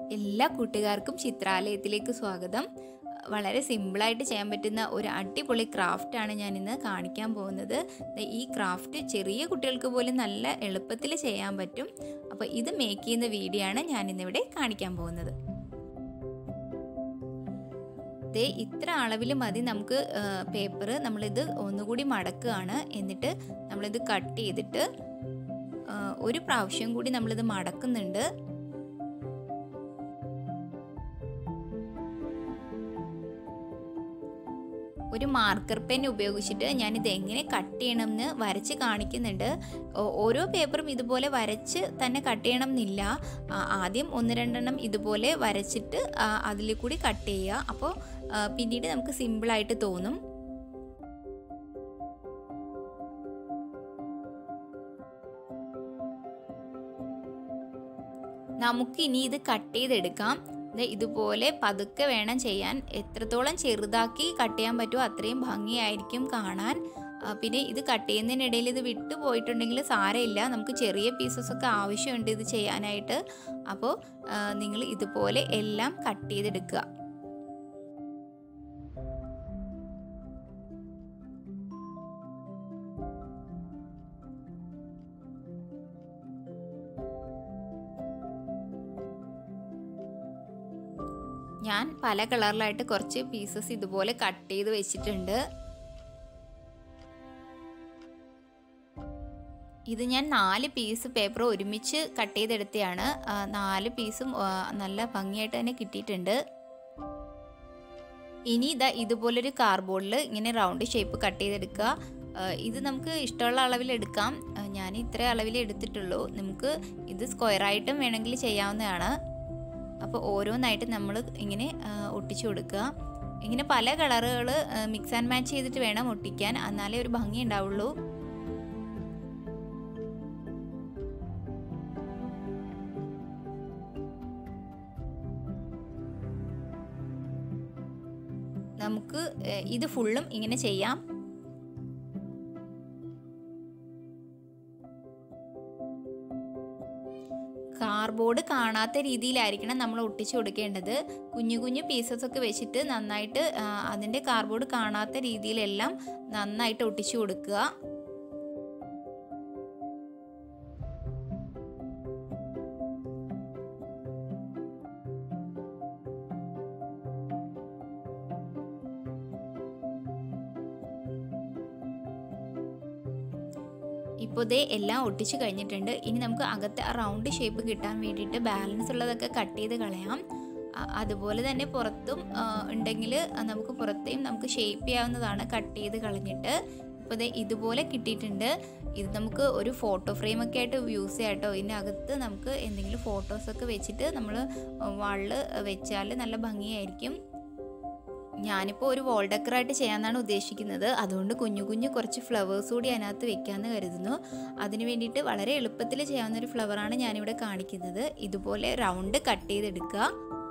എല്ലാ കൂട്ടുകാർക്കും ചിത്രാലയത്തിലേക്ക് സ്വാഗതം വളരെ സിമ്പിളായിട്ട് ചെയ്യാൻ പറ്റുന്ന ഒരു അടിപൊളി ക്രാഫ്റ്റാണ് ഞാൻ ഇന്ന് കാണിക്കാൻ പോകുന്നത് ദേ ഈ ക്രാഫ്റ്റ് ചെറിയ കുട്ടികൾക്ക് പോലും നല്ല എളുപ്പത്തിൽ ചെയ്യാൻ പറ്റും അപ്പോൾ ഇത് മേക്ക് ചെയ്യുന്ന വീഡിയോ ആണ് ഞാൻ ഇന്നിവിടെ കാണിക്കാൻ പോകുന്നത് ദേ ഇത്ര അളവിൽ മതി നമുക്ക് പേപ്പർ നമ്മളിത് ഒന്നുകൂടി മടക്കുകയാണ് എന്നിട്ട് നമ്മളിത് കട്ട് ചെയ്തിട്ട് ഒരു പ്രാവശ്യം കൂടി നമ്മളിത് മടക്കുന്നുണ്ട് ഒരു മാർക്കർ പെൻ ഉപയോഗിച്ചിട്ട് ഞാനിത് എങ്ങനെ കട്ട് ചെയ്യണമെന്ന് വരച്ച് കാണിക്കുന്നുണ്ട് ഓരോ പേപ്പറും ഇതുപോലെ വരച്ച് തന്നെ കട്ട് ചെയ്യണം എന്നില്ല ആദ്യം ഒന്ന് രണ്ടെണ്ണം ഇതുപോലെ വരച്ചിട്ട് അതിൽ കൂടി കട്ട് ചെയ്യുക അപ്പോൾ പിന്നീട് നമുക്ക് സിമ്പിളായിട്ട് തോന്നും നമുക്കിനി ഇത് കട്ട് ചെയ്തെടുക്കാം ഇതുപോലെ പതുക്കെ വേണം ചെയ്യാൻ എത്രത്തോളം ചെറുതാക്കി കട്ട് ചെയ്യാൻ പറ്റുമോ അത്രയും ഭംഗിയായിരിക്കും കാണാൻ പിന്നെ ഇത് കട്ട് ചെയ്യുന്നതിനിടയിൽ ഇത് വിട്ടു പോയിട്ടുണ്ടെങ്കിൽ സാരമില്ല നമുക്ക് ചെറിയ പീസസ് ഒക്കെ ആവശ്യമുണ്ട് ഇത് ചെയ്യാനായിട്ട് അപ്പോൾ നിങ്ങൾ ഇതുപോലെ എല്ലാം കട്ട് ചെയ്തെടുക്കുക ഞാൻ പല കളറിലായിട്ട് കുറച്ച് പീസസ് ഇതുപോലെ കട്ട് ചെയ്ത് വെച്ചിട്ടുണ്ട് ഇത് ഞാൻ നാല് പീസ് പേപ്പർ ഒരുമിച്ച് കട്ട് ചെയ്തെടുത്തതാണ് നാല് പീസും നല്ല ഭംഗിയായിട്ട് തന്നെ കിട്ടിയിട്ടുണ്ട് ഇനി ഇതാ ഇതുപോലൊരു കാർബോർഡിൽ ഇങ്ങനെ റൗണ്ട് ഷേപ്പ് കട്ട് ചെയ്തെടുക്കുക ഇത് നമുക്ക് ഇഷ്ടമുള്ള അളവിൽ എടുക്കാം ഞാൻ ഇത്ര അളവിൽ എടുത്തിട്ടുള്ളൂ നമുക്ക് ഇത് സ്ക്വയറായിട്ടും വേണമെങ്കിൽ ചെയ്യാവുന്നതാണ് അപ്പോൾ ഓരോന്നായിട്ട് നമ്മൾ ഇങ്ങനെ ഒട്ടിച്ചു കൊടുക്കുക ഇങ്ങനെ പല കളറുകൾ മിക്സ് ആൻഡ് മാച്ച് ചെയ്തിട്ട് വേണം ഒട്ടിക്കാൻ എന്നാലേ ഒരു ഭംഗി ഉണ്ടാവുള്ളൂ നമുക്ക് ഇത് ഫുള്ളും ഇങ്ങനെ ചെയ്യാം കാർബോർഡ് കാണാത്ത രീതിയിലായിരിക്കണം നമ്മൾ ഒട്ടിച്ചു കൊടുക്കേണ്ടത് കുഞ്ഞു കുഞ്ഞു പീസസ് ഒക്കെ വെച്ചിട്ട് നന്നായിട്ട് അതിൻ്റെ കാർബോർഡ് കാണാത്ത രീതിയിലെല്ലാം നന്നായിട്ട് ഒട്ടിച്ചു കൊടുക്കുക ഇപ്പോൾ ദേ എല്ലാം ഒട്ടിച്ച് കഴിഞ്ഞിട്ടുണ്ട് ഇനി നമുക്ക് അകത്ത് ആ റൗണ്ട് ഷേപ്പ് കിട്ടാൻ വേണ്ടിയിട്ട് ബാലൻസ് ഉള്ളതൊക്കെ കട്ട് ചെയ്ത് കളയാം അതുപോലെ തന്നെ പുറത്തും ഉണ്ടെങ്കിൽ നമുക്ക് പുറത്തെയും നമുക്ക് ഷേപ്പ് ചെയ്യാവുന്നതാണ് കട്ട് ചെയ്ത് കളഞ്ഞിട്ട് ഇപ്പോൾ ദേ ഇതുപോലെ കിട്ടിയിട്ടുണ്ട് ഇത് നമുക്ക് ഒരു ഫോട്ടോ ഫ്രെയിമൊക്കെ ആയിട്ട് യൂസ് ചെയ്യാം കേട്ടോ ഇതിനകത്ത് നമുക്ക് എന്തെങ്കിലും ഫോട്ടോസൊക്കെ വെച്ചിട്ട് നമ്മൾ വാളിൽ വെച്ചാൽ നല്ല ഭംഗിയായിരിക്കും ഞാനിപ്പോൾ ഒരു വോൾ ഡെക്കറായിട്ട് ചെയ്യാമെന്നാണ് ഉദ്ദേശിക്കുന്നത് അതുകൊണ്ട് കുഞ്ഞു കുഞ്ഞു കുറച്ച് ഫ്ലവേഴ്സ് കൂടി അതിനകത്ത് വെക്കാമെന്ന് കരുതുന്നു അതിന് വേണ്ടിയിട്ട് വളരെ എളുപ്പത്തിൽ ചെയ്യാവുന്ന ഒരു ഫ്ലവറാണ് ഞാനിവിടെ കാണിക്കുന്നത് ഇതുപോലെ റൗണ്ട് കട്ട് ചെയ്തെടുക്കുക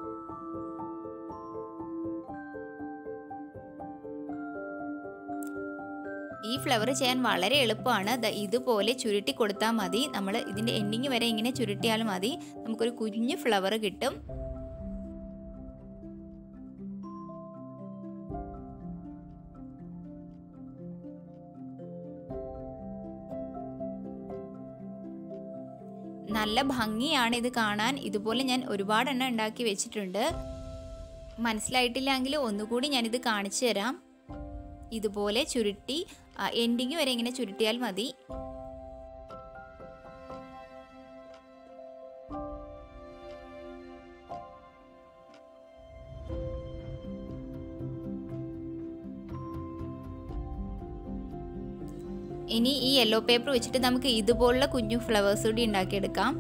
ഈ ഫ്ലവർ ചെയ്യാൻ വളരെ എളുപ്പമാണ് ഇതുപോലെ ചുരുട്ടി കൊടുത്താൽ മതി നമ്മൾ ഇതിൻ്റെ എൻഡിങ് വരെ ഇങ്ങനെ ചുരുട്ടിയാൽ മതി നമുക്കൊരു കുഞ്ഞു ഫ്ലവർ കിട്ടും നല്ല ഭംഗിയാണ് ഇത് കാണാൻ ഇതുപോലെ ഞാൻ ഒരുപാട് എണ്ണം ഉണ്ടാക്കി വെച്ചിട്ടുണ്ട് മനസ്സിലായിട്ടില്ലെങ്കിൽ ഒന്നുകൂടി ഞാനിത് കാണിച്ചു തരാം ഇതുപോലെ ചുരുട്ടി എൻഡിങ് വരെ ഇങ്ങനെ ചുരുട്ടിയാൽ മതി ഇനി ഈ യെല്ലോ പേപ്പർ വെച്ചിട്ട് നമുക്ക് ഇതുപോലുള്ള കുഞ്ഞു ഫ്ലവേഴ്സ് കൂടി ഉണ്ടാക്കിയെടുക്കാം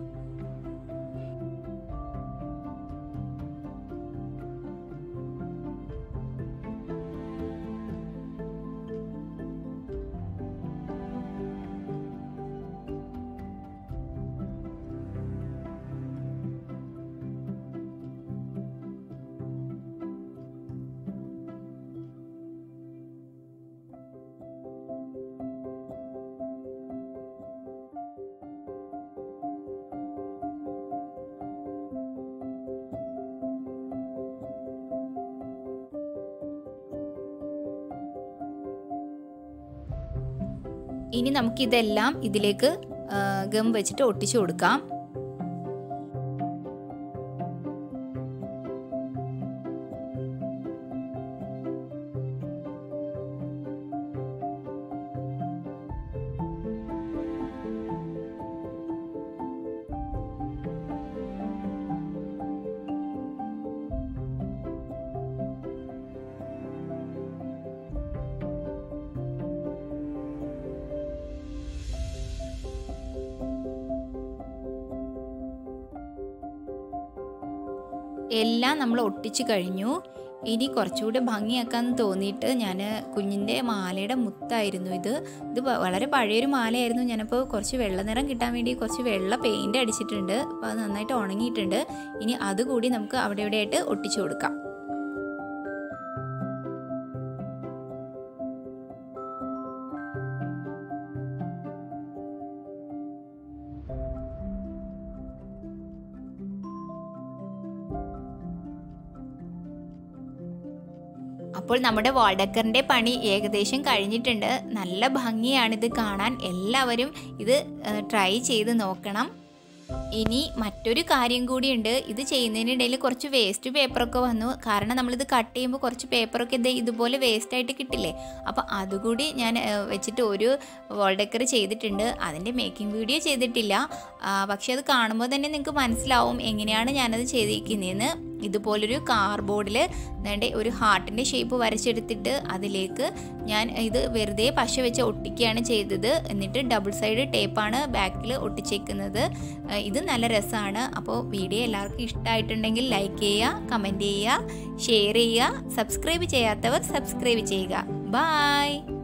ഇനി നമുക്കിതെല്ലാം ഇതിലേക്ക് ഗം വെച്ചിട്ട് ഒട്ടിച്ചു കൊടുക്കാം എല്ലാം നമ്മൾ ഒട്ടിച്ച് കഴിഞ്ഞു ഇനി കുറച്ചുകൂടി ഭംഗിയാക്കാന്ന് തോന്നിയിട്ട് ഞാൻ കുഞ്ഞിൻ്റെ മാലയുടെ മുത്തായിരുന്നു ഇത് ഇത് വളരെ പഴയൊരു മാലയായിരുന്നു ഞാനപ്പോൾ കുറച്ച് വെള്ള നിറം കിട്ടാൻ വേണ്ടി കുറച്ച് വെള്ള പെയിൻ്റ് അടിച്ചിട്ടുണ്ട് അപ്പോൾ അത് നന്നായിട്ട് ഉണങ്ങിയിട്ടുണ്ട് ഇനി അതുകൂടി നമുക്ക് അവിടെ ഇവിടെയായിട്ട് ഒട്ടിച്ചു കൊടുക്കാം അപ്പോൾ നമ്മുടെ വാൾഡക്കറിൻ്റെ പണി ഏകദേശം കഴിഞ്ഞിട്ടുണ്ട് നല്ല ഭംഗിയാണിത് കാണാൻ എല്ലാവരും ഇത് ട്രൈ ചെയ്ത് നോക്കണം ഇനി മറ്റൊരു കാര്യം കൂടിയുണ്ട് ഇത് ചെയ്യുന്നതിനിടയിൽ കുറച്ച് വേസ്റ്റ് പേപ്പറൊക്കെ വന്നു കാരണം നമ്മളിത് കട്ട് ചെയ്യുമ്പോൾ കുറച്ച് പേപ്പറൊക്കെ ഇത് ഇതുപോലെ വേസ്റ്റ് ആയിട്ട് കിട്ടില്ലേ അപ്പോൾ അതുകൂടി ഞാൻ വെച്ചിട്ട് ഒരു വോൾഡക്കർ ചെയ്തിട്ടുണ്ട് അതിൻ്റെ മേക്കിംഗ് വീഡിയോ ചെയ്തിട്ടില്ല പക്ഷേ അത് കാണുമ്പോൾ തന്നെ നിങ്ങൾക്ക് മനസ്സിലാവും എങ്ങനെയാണ് ഞാനത് ചെയ്തിരിക്കുന്നതെന്ന് ഇതുപോലൊരു കാർബോർഡിൽ വേണ്ട ഒരു ഹാർട്ടിൻ്റെ ഷേപ്പ് വരച്ചെടുത്തിട്ട് അതിലേക്ക് ഞാൻ ഇത് വെറുതെ പശ വെച്ച് ഒട്ടിക്കുകയാണ് ചെയ്തത് എന്നിട്ട് ഡബിൾ സൈഡ് ടേപ്പാണ് ബാക്കിൽ ഒട്ടിച്ചേക്കുന്നത് ഇത് നല്ല രസമാണ് അപ്പോൾ വീഡിയോ എല്ലാവർക്കും ഇഷ്ടമായിട്ടുണ്ടെങ്കിൽ ലൈക്ക് ചെയ്യുക കമൻറ്റ് ചെയ്യുക ഷെയർ ചെയ്യുക സബ്സ്ക്രൈബ് ചെയ്യാത്തവർ സബ്സ്ക്രൈബ് ചെയ്യുക ബായ്